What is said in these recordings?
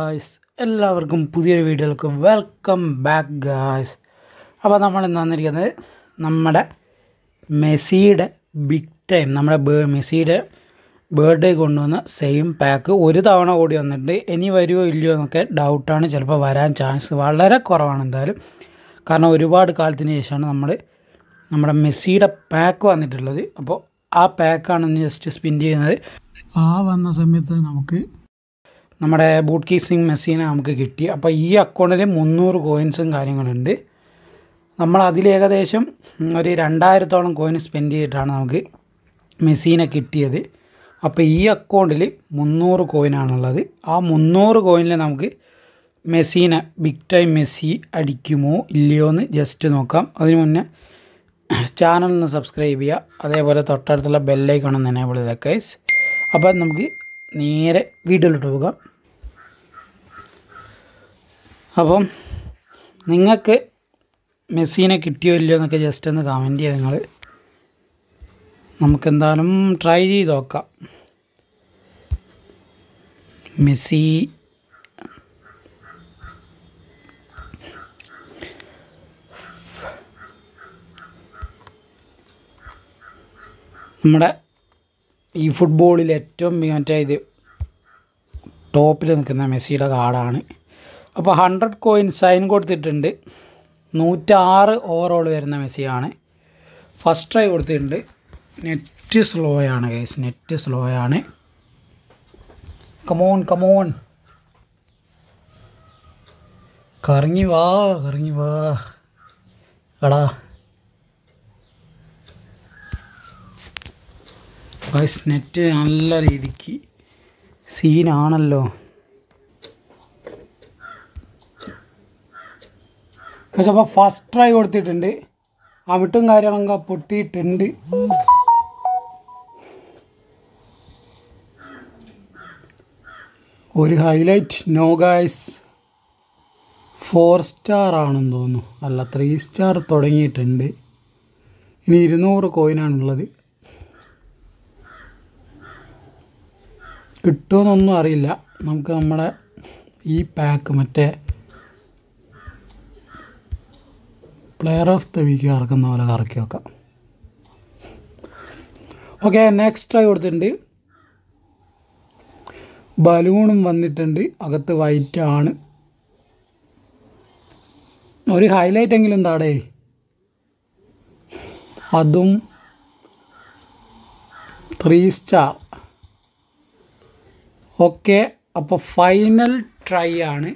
guys എല്ലാവർക്കും പുതിയൊരു വീഡിയോയിലേക്ക് വെൽക്കം ബാക്ക് ഗായ്സ് അപ്പോൾ നമ്മൾ ഇന്ന് വന്നിരിക്കുന്നത് നമ്മുടെ മെസ്സിയുടെ ബിഗ് ടൈം നമ്മുടെ ബേ മെസ്സിയുടെ ബർത്ത്ഡേ കൊണ്ടുവന്ന സെയിം പാക്ക് ഒരു തവണ ഓടി വന്നിട്ടുണ്ട് ഇനി വരുമോ ഇല്ലയോ എന്നൊക്കെ ഡൗട്ടാണ് ചിലപ്പോൾ വരാൻ ചാൻസ് വളരെ കുറവാണ് എന്തായാലും കാരണം ഒരുപാട് കാലത്തിന് ശേഷമാണ് നമ്മൾ നമ്മുടെ മെസ്സിയുടെ പാക്ക് വന്നിട്ടുള്ളത് അപ്പോൾ ആ പാക്കാണ് ഇന്ന് ജസ്റ്റ് സ്പിൻ ചെയ്യുന്നത് ആ വന്ന സമയത്ത് നമുക്ക് നമ്മുടെ ബൂട്ട് കീസിങ് മെസ്സിനെ നമുക്ക് കിട്ടി അപ്പോൾ ഈ അക്കൗണ്ടിൽ മുന്നൂറ് കോയിൻസും കാര്യങ്ങളുണ്ട് നമ്മൾ അതിൽ ഏകദേശം ഒരു രണ്ടായിരത്തോളം കോയിൻ സ്പെൻഡ് ചെയ്തിട്ടാണ് നമുക്ക് മെസ്സിനെ കിട്ടിയത് അപ്പോൾ ഈ അക്കൗണ്ടിൽ മുന്നൂറ് കോയിനാണുള്ളത് ആ മുന്നൂറ് കോയിനിൽ നമുക്ക് മെസ്സിനെ ബിഗ് ടൈം മെസ്സി അടിക്കുമോ ഇല്ലയോ എന്ന് ജസ്റ്റ് നോക്കാം അതിന് മുന്നേ ചാനൽ ഒന്ന് സബ്സ്ക്രൈബ് ചെയ്യുക അതേപോലെ തൊട്ടടുത്തുള്ള ബെല്ലൈക്കണം ഒന്ന് എനേബിൾ ചെയ്തേക്കാം ഗൈസ് അപ്പോൾ നമുക്ക് നേരെ വീഡിയോയിലോട്ട് പോകാം അപ്പം നിങ്ങൾക്ക് മെസ്സിനെ കിട്ടിയോ ഇല്ലയോ എന്നൊക്കെ ജസ്റ്റ് ഒന്ന് കമൻറ്റ് ചെയ്യുക നിങ്ങൾ നമുക്കെന്തായാലും ട്രൈ ചെയ്ത് നോക്കാം മെസ്സി നമ്മുടെ ഈ ഫുട്ബോളിൽ ഏറ്റവും മറ്റേ ഇത് ടോപ്പിൽ നിൽക്കുന്ന മെസ്സിയുടെ കാർഡാണ് അപ്പോൾ ഹൺഡ്രഡ് കോയിൻ സൈൻ കൊടുത്തിട്ടുണ്ട് നൂറ്റാറ് ഓവറോൾ വരുന്ന മെസ്സിയാണ് ഫസ്റ്റ് ട്രൈ കൊടുത്തിട്ടുണ്ട് നെറ്റ് സ്ലോ ആണ് ഗൈസ് നെറ്റ് സ്ലോ ആണ് കമോൺ കമോൺ കറങ്ങി വാ കറങ്ങി വാ എടാ ഗൈസ് നെറ്റ് നല്ല രീതിക്ക് സീനാണല്ലോ പക്ഷെ അപ്പോൾ ഫസ്റ്റ് ട്രൈ കൊടുത്തിട്ടുണ്ട് അവിട്ടും കാര്യങ്ങളൊക്കെ പൊട്ടിയിട്ടുണ്ട് ഒരു highlight no guys four star ആണെന്ന് തോന്നുന്നു അല്ല ത്രീ സ്റ്റാർ തുടങ്ങിയിട്ടുണ്ട് ഇനി ഇരുന്നൂറ് കോയിനാണുള്ളത് കിട്ടുമെന്നൊന്നും അറിയില്ല നമുക്ക് നമ്മുടെ ഈ പാക്ക് മറ്റേ പ്ലെയർ ഓഫ് ദ വീക്ക് കറക്കുന്ന പോലെ കറക്കി വെക്കാം ഓക്കെ നെക്സ്റ്റ് ട്രൈ കൊടുത്തിട്ടുണ്ട് ബലൂണും വന്നിട്ടുണ്ട് അകത്ത് വൈറ്റ് ആണ് ഒരു ഹൈലൈറ്റ് എങ്കിലും താടേ അതും ത്രീ സ്റ്റാർ ഓക്കെ അപ്പോൾ ഫൈനൽ ട്രൈ ആണ്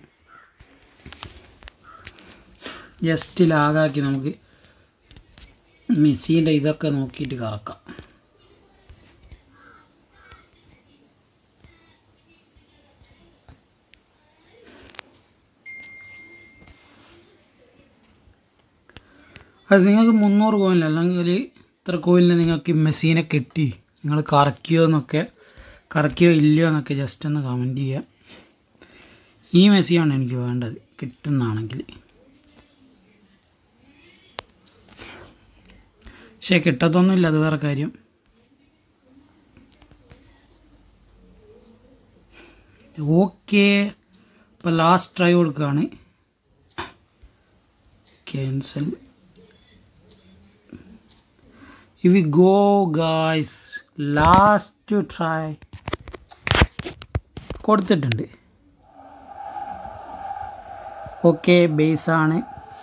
ജസ്റ്റ് ലാഗാക്കി നമുക്ക് മെസ്സിൻ്റെ ഇതൊക്കെ നോക്കിയിട്ട് കറക്കാം അത് നിങ്ങൾക്ക് മുന്നൂറ് കോയിനില്ല അല്ലെങ്കിൽ ഇത്ര കോയിനിൽ നിങ്ങൾക്ക് മെസ്സിനെ കിട്ടി നിങ്ങൾ കറക്കിയോ എന്നൊക്കെ കറക്കിയോ ഇല്ലയോ എന്നൊക്കെ ജസ്റ്റ് ഒന്ന് കമൻറ്റ് ചെയ്യുക ഈ മെസ്സിയാണ് എനിക്ക് വേണ്ടത് കിട്ടുന്നതാണെങ്കിൽ പക്ഷേ കിട്ടത്തൊന്നുമില്ല അത് വേറെ കാര്യം ഓക്കെ ഇപ്പോൾ ലാസ്റ്റ് ട്രൈ കൊടുക്കുകയാണ് cancel if you go guys last try കൊടുത്തിട്ടുണ്ട് ഓക്കെ ബേസാണ്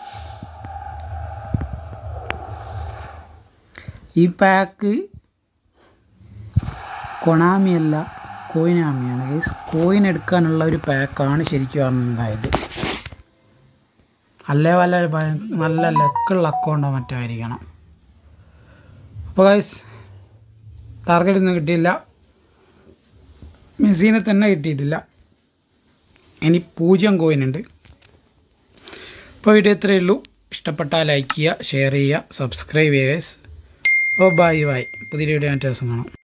ഈ പാക്ക് കൊണാമി അല്ല കോയിനാമിയാണ് ഗൈസ് കോയിൻ എടുക്കാനുള്ള ഒരു പാക്കാണ് ശരിക്കും ഉണ്ടായത് അല്ലേ വല്ല ഭയ- നല്ല ലക്കുള്ള അക്കൗണ്ടോ മറ്റോ ആയിരിക്കണം അപ്പോൾ ഗൈസ് ടാർഗറ്റ് ഒന്നും കിട്ടിയില്ല മെസ്സിനെ തന്നെ കിട്ടിയിട്ടില്ല ഇനി പൂജ്യം കോയിൻ ഉണ്ട് അപ്പോൾ വീഡിയോ ഇത്രയേ ഉള്ളൂ ഇഷ്ടപ്പെട്ടാൽ ലൈക്ക് ചെയ്യുക ഷെയർ ചെയ്യുക സബ്സ്ക്രൈബ് ചെയ്യുക ഗൈസ് ഓ ബൈ ബൈ പുതിയ വീഡിയോ ആയിട്ട് ദിവസം കാണാം